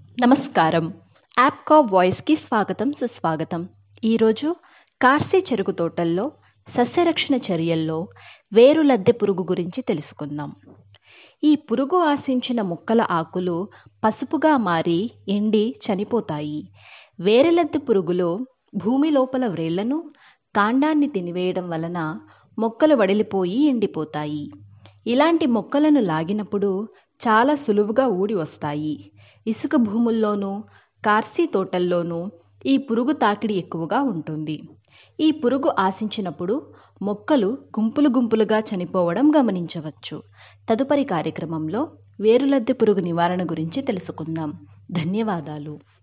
నమస్కారం యాప్కా వాయిస్కి స్వాగతం సుస్వాగతం ఈరోజు కార్సీ చెరుకు తోటల్లో సస్యరక్షణ చర్యల్లో వేరు లద్దె పురుగు గురించి తెలుసుకుందాం ఈ పురుగు ఆశించిన మొక్కల ఆకులు పసుపుగా మారి ఎండి చనిపోతాయి వేరులద్దె పురుగులో భూమి లోపల వ్రేళ్లను కాండాన్ని తినివేయడం వలన మొక్కలు వడిలిపోయి ఎండిపోతాయి ఇలాంటి మొక్కలను లాగినప్పుడు చాలా సులువుగా ఊడి వస్తాయి ఇసుక భూముల్లోనూ కార్సీ తోటల్లోనూ ఈ పురుగు తాకిడి ఎక్కువగా ఉంటుంది ఈ పురుగు ఆశించినప్పుడు మొక్కలు గుంపులు గుంపులుగా చనిపోవడం గమనించవచ్చు తదుపరి కార్యక్రమంలో వేరులద్దె పురుగు నివారణ గురించి తెలుసుకుందాం ధన్యవాదాలు